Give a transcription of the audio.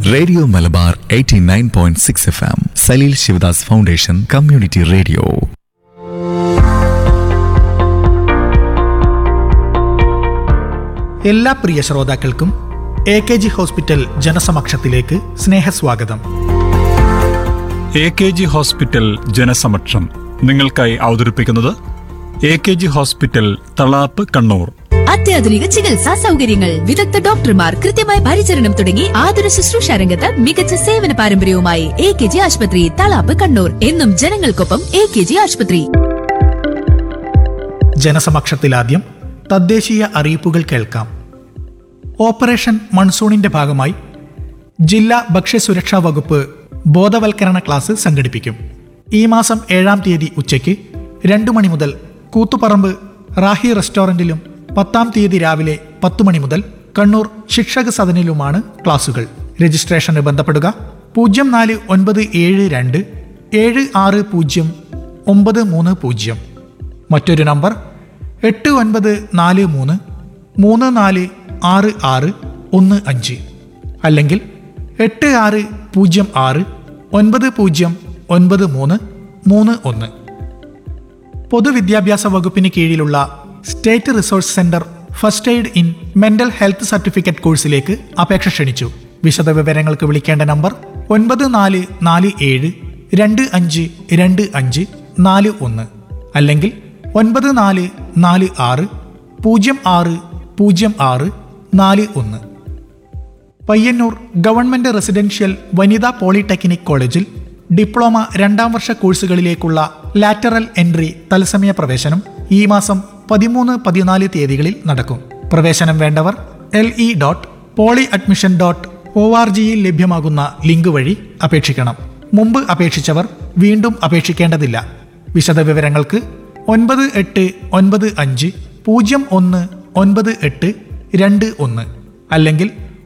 radio Malabar 89.6 F M Saleel Shivadas foundation community radio എല്ലാ പ്രിയ ശ്രോതാക്കൾക്കും എ കെ ജി ഹോസ്പിറ്റൽ ജനസമക്ഷത്തിലേക്ക് സ്നേഹസ്വാഗതം എ കെ ജി ഹോസ്പിറ്റൽ ജനസമക്ഷം നിങ്ങൾക്കായി അവതരിപ്പിക്കുന്നത് A K G hospital Thalap Kannur അത്യാധുനിക ചികിത്സാ സൗകര്യങ്ങൾ വിദഗ്ധ ഡോക്ടർമാർ കൃത്യമായ പരിചരണം തുടങ്ങി ആതുര ശുശ്രൂഷ രംഗത്ത് മികച്ച സേവന പാരമ്പര്യവുമായി എ കെ ജി ആശുപത്രി തളാപ്പ് കണ്ണൂർ എന്നും ജനങ്ങൾക്കൊപ്പം എ കെ ജി ആശുപത്രി ജനസമക്ഷത്തിലാദ്യം തദ്ദേശീയ അറിയിപ്പുകൾ കേൾക്കാം ഓപ്പറേഷൻ മൺസൂണിന്റെ ഭാഗമായി ജില്ലാ ഭക്ഷ്യസുരക്ഷാ വകുപ്പ് ബോധവൽക്കരണ ക്ലാസ് സംഘടിപ്പിക്കും ഈ മാസം ഏഴാം തീയതി ഉച്ചയ്ക്ക് രണ്ടു മണി മുതൽ കൂത്തുപറമ്പ് റാഹി റെസ്റ്റോറന്റിലും പത്താം തീയതി രാവിലെ പത്ത് മണി മുതൽ കണ്ണൂർ ശിക്ഷക സദനിലുമാണ് ക്ലാസുകൾ രജിസ്ട്രേഷന് ബന്ധപ്പെടുക പൂജ്യം നാല് ഒൻപത് ഏഴ് രണ്ട് ഏഴ് ആറ് പൂജ്യം ഒമ്പത് മൂന്ന് പൂജ്യം മറ്റൊരു നമ്പർ എട്ട് ഒൻപത് നാല് മൂന്ന് മൂന്ന് നാല് ആറ് ആറ് ഒന്ന് അഞ്ച് അല്ലെങ്കിൽ എട്ട് ആറ് പൂജ്യം ആറ് ഒൻപത് പൂജ്യം ഒൻപത് മൂന്ന് മൂന്ന് ഒന്ന് പൊതുവിദ്യാഭ്യാസ വകുപ്പിന് കീഴിലുള്ള state resource centre first aid in mental health certificate കോഴ്സിലേക്ക് അപേക്ഷ ക്ഷണിച്ചു വിശദവിവരങ്ങൾക്ക് വിളിക്കേണ്ട നമ്പർ ഒൻപത് നാല് നാല് ഏഴ് രണ്ട് അഞ്ച് രണ്ട് അഞ്ച് നാല് ഒന്ന് അല്ലെങ്കിൽ ഒൻപത് നാല് നാല് ആറ് പൂജ്യം ആറ് പൂജ്യം ആറ് നാല് ഒന്ന് പയ്യന്നൂർ ഗവൺമെന്റ് റെസിഡൻഷ്യൽ വനിതാ പോളിടെക്നിക് കോളേജിൽ ഡിപ്ലോമ രണ്ടാം വർഷ കോഴ്സുകളിലേക്കുള്ള ലാറ്ററൽ എൻട്രി തത്സമയ പ്രവേശനം ഈ മാസം പതിമൂന്ന് പതിനാല് തീയതികളിൽ നടക്കും പ്രവേശനം വേണ്ടവർ L E dot poly admission dot O R ജിയിൽ ലഭ്യമാകുന്ന ലിങ്ക് വഴി അപേക്ഷിക്കണം മുമ്പ് അപേക്ഷിച്ചവർ വീണ്ടും അപേക്ഷിക്കേണ്ടതില്ല വിശദവിവരങ്ങൾക്ക് ഒൻപത് എട്ട് ഒൻപത് അഞ്ച് പൂജ്യം ഒന്ന് ഒൻപത് എട്ട് രണ്ട് ഒന്ന് അല്ലെങ്കിൽ